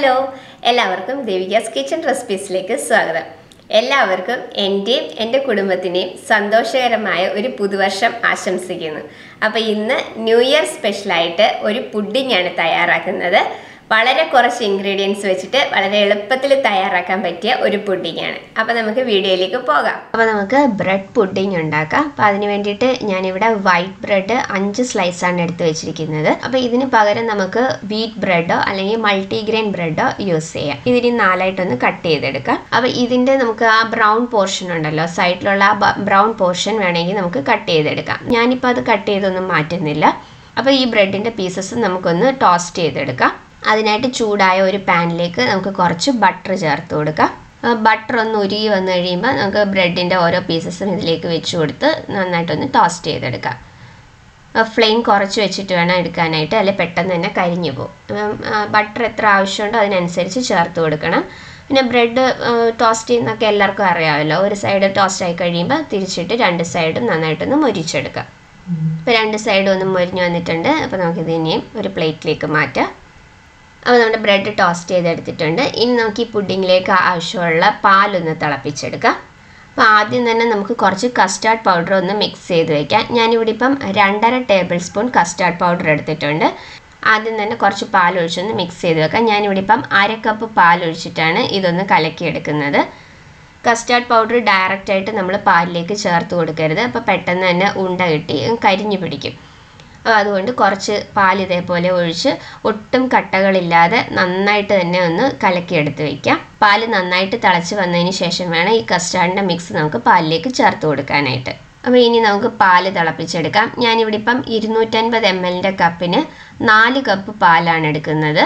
hello എല്ലാവർക്കും ദേവികാസ് kitchen റെസിപ്പീസിലേക്ക് സ്വാഗതം എല്ലാവർക്കും എൻ്റെയും എൻ്റെ കുടുംബത്തിൻ്റെയും സന്തോഷകരമായ ഒരു പുതുവർഷം ആശംസിക്കുന്നു അപ്പോൾ ഇന്ന് ന്യൂ ഇയർ സ്പെഷ്യലായിട്ട് ഒരു പുഡിംഗ് ആണ് തയ്യാറാക്കുന്നത് വളരെ കുറച്ച് ഇൻഗ്രീഡിയൻസ് വെച്ചിട്ട് വളരെ എളുപ്പത്തിൽ തയ്യാറാക്കാൻ പറ്റിയ ഒരു പുഡിംഗ് ആണ് അപ്പോൾ നമുക്ക് വീഡിയോയിലേക്ക് പോകാം അപ്പോൾ നമുക്ക് ബ്രെഡ് പുഡിംഗ് ഉണ്ടാക്കാം അപ്പോൾ അതിന് വേണ്ടിയിട്ട് ഞാനിവിടെ വൈറ്റ് ബ്രെഡ് അഞ്ച് സ്ലൈസ് ആണ് എടുത്ത് വെച്ചിരിക്കുന്നത് അപ്പോൾ ഇതിന് പകരം നമുക്ക് വീറ്റ് ബ്രെഡോ അല്ലെങ്കിൽ മൾട്ടിഗ്രെയിൻ ബ്രെഡോ യൂസ് ചെയ്യാം ഇതിന് നാലായിട്ടൊന്ന് കട്ട് ചെയ്തെടുക്കാം അപ്പോൾ ഇതിൻ്റെ നമുക്ക് ആ ബ്രൗൺ പോർഷൻ ഉണ്ടല്ലോ സൈഡിലുള്ള ആ ബ്രൗൺ പോർഷൻ വേണമെങ്കിൽ നമുക്ക് കട്ട് ചെയ്തെടുക്കാം ഞാനിപ്പോൾ അത് കട്ട് ചെയ്തൊന്നും മാറ്റുന്നില്ല അപ്പോൾ ഈ ബ്രെഡിൻ്റെ പീസസ് നമുക്കൊന്ന് ടോസ്റ്റ് ചെയ്തെടുക്കാം അതിനായിട്ട് ചൂടായ ഒരു പാനിലേക്ക് നമുക്ക് കുറച്ച് ബട്ടർ ചേർത്ത് കൊടുക്കാം ബട്ടർ ഒന്ന് ഉരുകി വന്നു കഴിയുമ്പോൾ നമുക്ക് ബ്രെഡിൻ്റെ ഓരോ പീസസും ഇതിലേക്ക് വെച്ച് കൊടുത്ത് നന്നായിട്ടൊന്ന് ടോസ്റ്റ് ചെയ്തെടുക്കാം ഫ്ലെയിം കുറച്ച് വെച്ചിട്ട് വേണം എടുക്കാനായിട്ട് അല്ലെ പെട്ടെന്ന് തന്നെ കരിഞ്ഞു പോകും ബട്ടർ എത്ര ആവശ്യമുണ്ടോ അതിനനുസരിച്ച് ചേർത്ത് കൊടുക്കണം പിന്നെ ബ്രെഡ് ടോസ്റ്റ് ചെയ്യുന്നൊക്കെ എല്ലാവർക്കും അറിയാമല്ലോ ഒരു സൈഡ് ടോസ്റ്റ് ആയി കഴിയുമ്പോൾ തിരിച്ചിട്ട് രണ്ട് സൈഡും നന്നായിട്ടൊന്ന് മൊരിച്ചെടുക്കാം ഇപ്പോൾ രണ്ട് സൈഡും ഒന്ന് മൊരിഞ്ഞ് വന്നിട്ടുണ്ട് അപ്പോൾ നമുക്കിത് ഇനിയും ഒരു പ്ലേറ്റിലേക്ക് മാറ്റാം അപ്പോൾ നമ്മുടെ ബ്രെഡ് ടോസ്റ്റ് ചെയ്തെടുത്തിട്ടുണ്ട് ഇനി നമുക്ക് ഈ പുഡിങ്ങിലേക്ക് ആവശ്യമുള്ള പാലൊന്ന് തിളപ്പിച്ചെടുക്കാം അപ്പോൾ ആദ്യം തന്നെ നമുക്ക് കുറച്ച് കസ്റ്റാർഡ് പൗഡർ ഒന്ന് മിക്സ് ചെയ്ത് വെക്കാം ഞാനിവിടെ ഇപ്പം രണ്ടര ടേബിൾ സ്പൂൺ കസ്റ്റാർഡ് പൗഡർ എടുത്തിട്ടുണ്ട് ആദ്യം തന്നെ കുറച്ച് പാൽ ഒഴിച്ചൊന്ന് മിക്സ് ചെയ്ത് വെക്കാം ഞാനിവിടെ ഇപ്പം അര കപ്പ് പാൽ ഒഴിച്ചിട്ടാണ് ഇതൊന്ന് കലക്കിയെടുക്കുന്നത് കസ്റ്റാർഡ് പൗഡർ ഡയറക്റ്റായിട്ട് നമ്മൾ പാലിലേക്ക് ചേർത്ത് കൊടുക്കരുത് അപ്പോൾ പെട്ടെന്ന് തന്നെ ഉണ്ട കിട്ടി കരിഞ്ഞു പിടിക്കും അതുകൊണ്ട് കുറച്ച് പാൽ ഇതേപോലെ ഒഴിച്ച് ഒട്ടും കട്ടകളില്ലാതെ നന്നായിട്ട് തന്നെ ഒന്ന് കലക്കിയെടുത്ത് വയ്ക്കാം പാൽ നന്നായിട്ട് തിളച്ച് വന്നതിന് ശേഷം വേണം ഈ കസ്റ്റാർഡിൻ്റെ മിക്സ് നമുക്ക് പാലിലേക്ക് ചേർത്ത് കൊടുക്കാനായിട്ട് അപ്പോൾ ഇനി നമുക്ക് പാല് തിളപ്പിച്ചെടുക്കാം ഞാനിവിടെ ഇപ്പം ഇരുന്നൂറ്റൻപത് എം എല്ലിൻ്റെ കപ്പിന് നാല് കപ്പ് പാലാണ് എടുക്കുന്നത്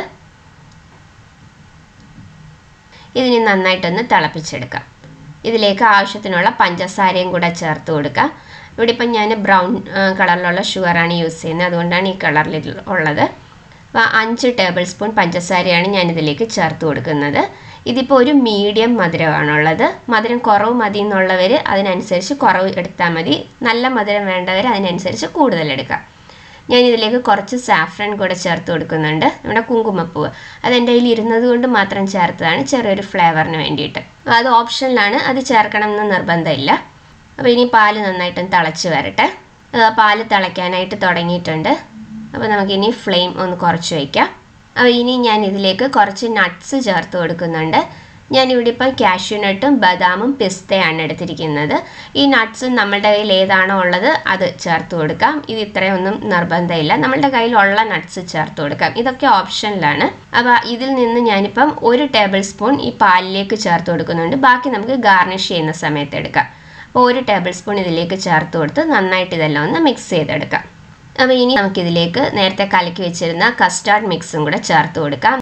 ഇതിനി നന്നായിട്ടൊന്ന് തിളപ്പിച്ചെടുക്കാം ഇതിലേക്ക് ആവശ്യത്തിനുള്ള പഞ്ചസാരയും കൂടെ ചേർത്ത് കൊടുക്കാം ഇവിടെ ഇപ്പം ഞാൻ ബ്രൗൺ കളറിലുള്ള ഷുഗറാണ് യൂസ് ചെയ്യുന്നത് അതുകൊണ്ടാണ് ഈ കളറിൽ ഉള്ളത് അപ്പോൾ അഞ്ച് ടേബിൾ സ്പൂൺ പഞ്ചസാരയാണ് ഞാനിതിലേക്ക് ചേർത്ത് കൊടുക്കുന്നത് ഇതിപ്പോൾ ഒരു മീഡിയം മധുരമാണുള്ളത് മധുരം കുറവ് മതി എന്നുള്ളവർ അതിനനുസരിച്ച് കുറവ് എടുത്താൽ മതി നല്ല മധുരം വേണ്ടവർ അതിനനുസരിച്ച് കൂടുതൽ എടുക്കാം ഞാൻ ഇതിലേക്ക് കുറച്ച് സാഫ്രൻ കൂടെ ചേർത്ത് കൊടുക്കുന്നുണ്ട് നമ്മുടെ കുങ്കുമപ്പൂവ് അത് എൻ്റെ കയ്യിൽ ഇരുന്നത് കൊണ്ട് മാത്രം ചേർത്തതാണ് ചെറിയൊരു ഫ്ലേവറിന് വേണ്ടിയിട്ട് അത് ഓപ്ഷനിലാണ് അത് ചേർക്കണം എന്ന് നിർബന്ധമില്ല അപ്പോൾ ഇനി പാല് നന്നായിട്ടൊന്ന് തിളച്ച് വരട്ടെ പാല് തിളയ്ക്കാനായിട്ട് തുടങ്ങിയിട്ടുണ്ട് അപ്പോൾ നമുക്കിനി ഫ്ലെയിം ഒന്ന് കുറച്ച് വയ്ക്കാം അപ്പോൾ ഇനി ഞാൻ ഇതിലേക്ക് കുറച്ച് നട്ട്സ് ചേർത്ത് കൊടുക്കുന്നുണ്ട് ഞാനിവിടെ ഇപ്പം കാഷ്യൂനട്ടും ബദാമും പിസ്തയാണ് എടുത്തിരിക്കുന്നത് ഈ നട്ട്സും നമ്മളുടെ കയ്യിൽ ഏതാണോ ഉള്ളത് അത് ചേർത്ത് കൊടുക്കാം ഇത് ഇത്രയൊന്നും നിർബന്ധമില്ല നമ്മളുടെ കയ്യിലുള്ള നട്ട്സ് ചേർത്ത് കൊടുക്കാം ഇതൊക്കെ ഓപ്ഷനിലാണ് അപ്പോൾ ഇതിൽ നിന്ന് ഞാനിപ്പം ഒരു ടേബിൾ സ്പൂൺ ഈ പാലിലേക്ക് ചേർത്ത് കൊടുക്കുന്നുണ്ട് ബാക്കി നമുക്ക് ഗാർണിഷ് ചെയ്യുന്ന സമയത്ത് എടുക്കാം അപ്പോൾ ഒരു ടേബിൾ സ്പൂൺ ഇതിലേക്ക് ചേർത്ത് കൊടുത്ത് നന്നായിട്ട് ഇതെല്ലാം ഒന്ന് മിക്സ് ചെയ്തെടുക്കാം അപ്പോൾ ഇനി നമുക്കിതിലേക്ക് നേരത്തെ കലക്കി വെച്ചിരുന്ന കസ്റ്റാർഡ് മിക്സും കൂടെ ചേർത്ത് കൊടുക്കാം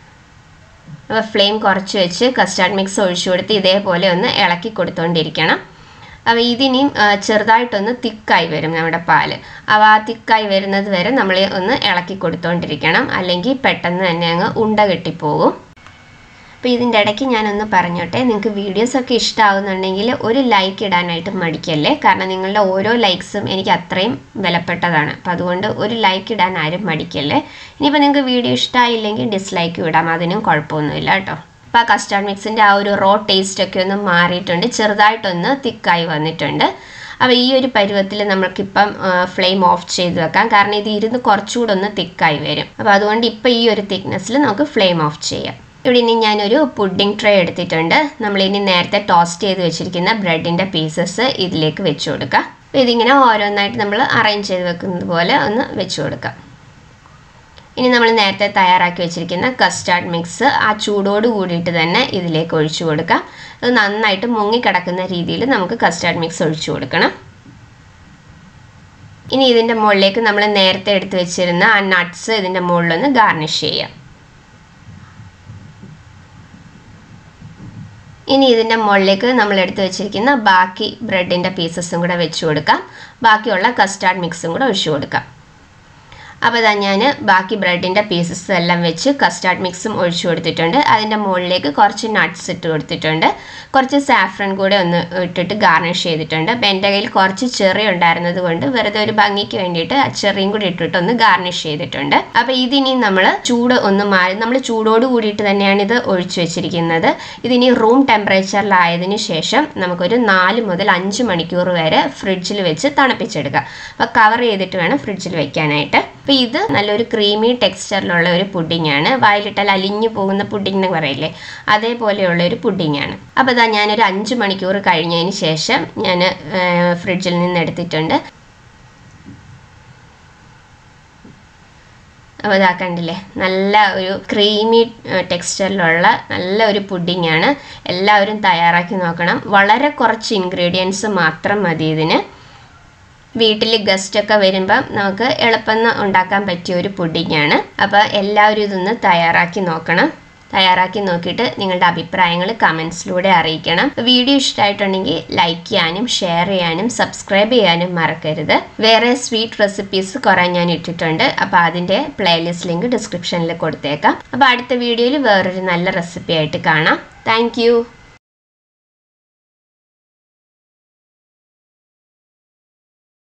അപ്പോൾ ഫ്ലെയിം കുറച്ച് വെച്ച് കസ്റ്റാർഡ് മിക്സ് ഒഴിച്ചു കൊടുത്ത് ഇതേപോലെ ഒന്ന് ഇളക്കി കൊടുത്തുകൊണ്ടിരിക്കണം അപ്പോൾ ഇതിനിയും ചെറുതായിട്ടൊന്ന് തിക്കായി വരും നമ്മുടെ പാല് അപ്പോൾ ആ തിക്കായി വരുന്നത് വരെ നമ്മൾ ഒന്ന് ഇളക്കി കൊടുത്തുകൊണ്ടിരിക്കണം അല്ലെങ്കിൽ പെട്ടെന്ന് തന്നെ അങ്ങ് ഉണ്ട കെട്ടിപ്പോകും അപ്പോൾ ഇതിൻ്റെ ഇടയ്ക്ക് ഞാനൊന്ന് പറഞ്ഞോട്ടെ നിങ്ങൾക്ക് വീഡിയോസൊക്കെ ഇഷ്ടമാവുന്നുണ്ടെങ്കിൽ ഒരു ലൈക്ക് ഇടാനായിട്ട് മടിക്കല്ലേ കാരണം നിങ്ങളുടെ ഓരോ ലൈക്സും എനിക്ക് അത്രയും വിലപ്പെട്ടതാണ് അപ്പോൾ അതുകൊണ്ട് ഒരു ലൈക്ക് ഇടാൻ ആരും മടിക്കല്ലേ ഇനിയിപ്പോൾ നിങ്ങൾക്ക് വീഡിയോ ഇഷ്ടമായില്ലെങ്കിൽ ഡിസ്ലൈക്ക് ഇടാം അതിനും കുഴപ്പമൊന്നുമില്ല കേട്ടോ അപ്പോൾ ആ കസ്റ്റാർഡ് മിക്സിൻ്റെ ആ ഒരു റോ ടേസ്റ്റ് ഒക്കെ ഒന്ന് മാറിയിട്ടുണ്ട് ചെറുതായിട്ടൊന്ന് തിക്കായി വന്നിട്ടുണ്ട് അപ്പോൾ ഈ ഒരു പരുവത്തിൽ നമ്മൾക്കിപ്പം ഫ്ലെയിം ഓഫ് ചെയ്ത് വെക്കാം കാരണം ഇത് ഇരുന്ന് കുറച്ചുകൂടെ ഒന്ന് തിക്കായി വരും അപ്പോൾ അതുകൊണ്ട് ഇപ്പോൾ ഈ ഒരു തിക്നെസ്സിൽ നമുക്ക് ഫ്ലെയിം ഓഫ് ചെയ്യാം ഇവിടെ ഇനി ഞാനൊരു പുഡിംഗ് ട്രേ എടുത്തിട്ടുണ്ട് നമ്മളിനി നേരത്തെ ടോസ്റ്റ് ചെയ്ത് വെച്ചിരിക്കുന്ന ബ്രെഡിൻ്റെ പീസസ് ഇതിലേക്ക് വെച്ച് കൊടുക്കാം അപ്പോൾ ഇതിങ്ങനെ ഓരോന്നായിട്ട് നമ്മൾ അറേഞ്ച് ചെയ്ത് വെക്കുന്നത് പോലെ ഒന്ന് വെച്ച് കൊടുക്കാം ഇനി നമ്മൾ നേരത്തെ തയ്യാറാക്കി വെച്ചിരിക്കുന്ന കസ്റ്റാർഡ് മിക്സ് ആ ചൂടോട് കൂടിയിട്ട് തന്നെ ഇതിലേക്ക് ഒഴിച്ചു കൊടുക്കാം അത് നന്നായിട്ട് മുങ്ങിക്കിടക്കുന്ന രീതിയിൽ നമുക്ക് കസ്റ്റാർഡ് മിക്സ് ഒഴിച്ചു കൊടുക്കണം ഇനി ഇതിൻ്റെ മുകളിലേക്ക് നമ്മൾ നേരത്തെ എടുത്ത് വെച്ചിരുന്ന ആ നട്ട്സ് ഇതിൻ്റെ മുകളിലൊന്ന് ഗാർണിഷ് ചെയ്യാം ഇനി ഇതിൻ്റെ മുകളിലേക്ക് നമ്മൾ എടുത്ത് വെച്ചിരിക്കുന്ന ബാക്കി ബ്രെഡിൻ്റെ പീസസും കൂടെ വെച്ച് കൊടുക്കാം ബാക്കിയുള്ള കസ്റ്റാർഡ് മിക്സും കൂടെ ഒഴിച്ചു കൊടുക്കാം അപ്പോൾ ഇതാ ഞാൻ ബാക്കി ബ്രെഡിൻ്റെ പീസസ് എല്ലാം വെച്ച് കസ്റ്റാർഡ് മിക്സും ഒഴിച്ചു കൊടുത്തിട്ടുണ്ട് അതിൻ്റെ മുകളിലേക്ക് കുറച്ച് നട്ട്സ് ഇട്ട് കൊടുത്തിട്ടുണ്ട് കുറച്ച് സാഫ്രൺ കൂടെ ഒന്ന് ഇട്ടിട്ട് ഗാർണിഷ് ചെയ്തിട്ടുണ്ട് അപ്പോൾ എൻ്റെ കയ്യിൽ കുറച്ച് ചെറി ഉണ്ടായിരുന്നത് കൊണ്ട് വെറുതെ ഒരു ഭംഗിക്ക് വേണ്ടിയിട്ട് ആ ചെറിയും കൂടി ഇട്ടിട്ട് ഒന്ന് ഗാർണിഷ് ചെയ്തിട്ടുണ്ട് അപ്പോൾ ഇതിനി നമ്മൾ ചൂട് ഒന്ന് മാറി നമ്മൾ ചൂടോട് കൂടിയിട്ട് തന്നെയാണ് ഇത് ഒഴിച്ചു വെച്ചിരിക്കുന്നത് ഇതിനി റൂം ടെമ്പറേച്ചറിലായതിനു ശേഷം നമുക്കൊരു നാല് മുതൽ അഞ്ച് മണിക്കൂർ വരെ ഫ്രിഡ്ജിൽ വെച്ച് തണുപ്പിച്ചെടുക്കാം അപ്പോൾ കവർ ചെയ്തിട്ട് വേണം ഫ്രിഡ്ജിൽ വെക്കാനായിട്ട് അപ്പോൾ ഇത് നല്ലൊരു ക്രീമി ടെക്സ്ചറിലുള്ള ഒരു പുഡിംഗ് ആണ് വായിലിട്ടാൽ അലിഞ്ഞു പോകുന്ന പുഡിംഗ് എന്ന് പറയില്ലേ അതേപോലെയുള്ള ഒരു പുഡിംഗ് ആണ് അപ്പോൾ ഇതാ ഞാനൊരു അഞ്ച് മണിക്കൂർ കഴിഞ്ഞതിന് ശേഷം ഞാൻ ഫ്രിഡ്ജിൽ നിന്ന് എടുത്തിട്ടുണ്ട് അപ്പോൾ ഇതാ കണ്ടില്ലേ നല്ല ഒരു ക്രീമി ടെക്സ്ചറിലുള്ള നല്ല ഒരു പുഡിംഗ് ആണ് എല്ലാവരും തയ്യാറാക്കി നോക്കണം വളരെ കുറച്ച് ഇൻഗ്രീഡിയൻസ് മാത്രം മതി ഇതിന് വീട്ടിൽ ഗസ്റ്റൊക്കെ വരുമ്പം നമുക്ക് എളുപ്പം ഉണ്ടാക്കാൻ പറ്റിയ ഒരു പുഡിംഗ് ആണ് അപ്പോൾ എല്ലാവരും ഇതൊന്ന് തയ്യാറാക്കി നോക്കണം തയ്യാറാക്കി നോക്കിയിട്ട് നിങ്ങളുടെ അഭിപ്രായങ്ങൾ കമൻസിലൂടെ അറിയിക്കണം വീഡിയോ ഇഷ്ടമായിട്ടുണ്ടെങ്കിൽ ലൈക്ക് ചെയ്യാനും ഷെയർ ചെയ്യാനും സബ്സ്ക്രൈബ് ചെയ്യാനും മറക്കരുത് വേറെ സ്വീറ്റ് റെസിപ്പീസ് കുറേ ഞാൻ ഇട്ടിട്ടുണ്ട് അപ്പോൾ അതിൻ്റെ പ്ലേലിസ്റ്റ് ലിങ്ക് ഡിസ്ക്രിപ്ഷനിൽ കൊടുത്തേക്കാം അപ്പോൾ അടുത്ത വീഡിയോയിൽ വേറൊരു നല്ല റെസിപ്പി ആയിട്ട് കാണാം താങ്ക്